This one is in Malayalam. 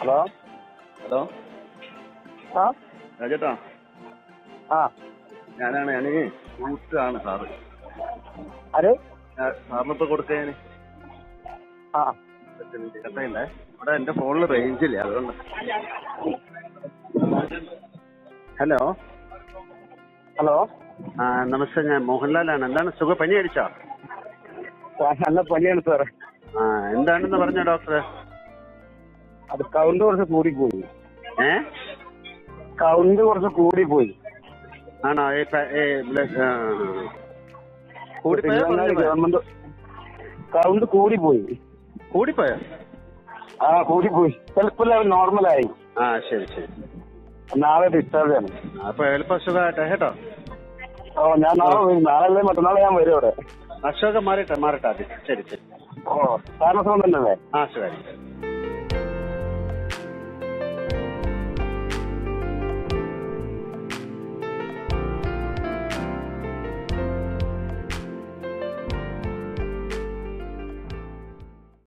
ഹലോ ഹലോ ആ രാജേട്ടാ ആ ഞാനാണ് ഞാൻ ഫ്രൂട്ട്സാണ് സാറ് ആര് ഞാൻ സാറിനിപ്പോ കൊടുക്കാൻ ആ കത്തയുണ്ടേ ഇവിടെ എന്റെ ഫോണിൽ റേഞ്ച് ഇല്ല അതുകൊണ്ട് ഹലോ ഹലോ ആ നമസ്തേ ഞാൻ മോഹൻലാലാണ് എന്താണ് സുഖ പനി അടിച്ചോ ആ, നല്ല പനിയാണ് സാറേ ആ എന്താണെന്ന് പറഞ്ഞ ഡോക്ടർ അത് കൗണ്ട് കുറച്ച് കൂടിപ്പോയി ഏ കൗണ്ട് കുറച്ച് കൂടിപ്പോയി ആണോ ഈ പ- ഈ ബ്ലഡ് ആ. കൂടിപ്പോയോ തിരുവനന്തപുരം കുറഞ്ഞുപോയോ? ഗവൺമെന്റ് കൗണ്ട് കൂടിപ്പോയി കൂടിപ്പോയോ ആ കൂടിപ്പോയി ചിലപ്പോ നോർമലായി ആ ശരി ശരി നാളെ ഡിസ്ചാർജ് ആണ് അപ്പൊ എളുപ്പം സുഖമായിട്ടെ കേട്ടോ ഓ ഞാൻ നാളെ വരും നാളെ അല്ലേ മറ്റന്നാളെ ഞാൻ വരും അവിടെ അസുഖം മാറിട്ടെ മാറട്ടെ ആദ്യം ശരി ശരി ഓ സാറിന് സുഖം തന്നെയല്ലേ ആ സുഖമായിരിക്കും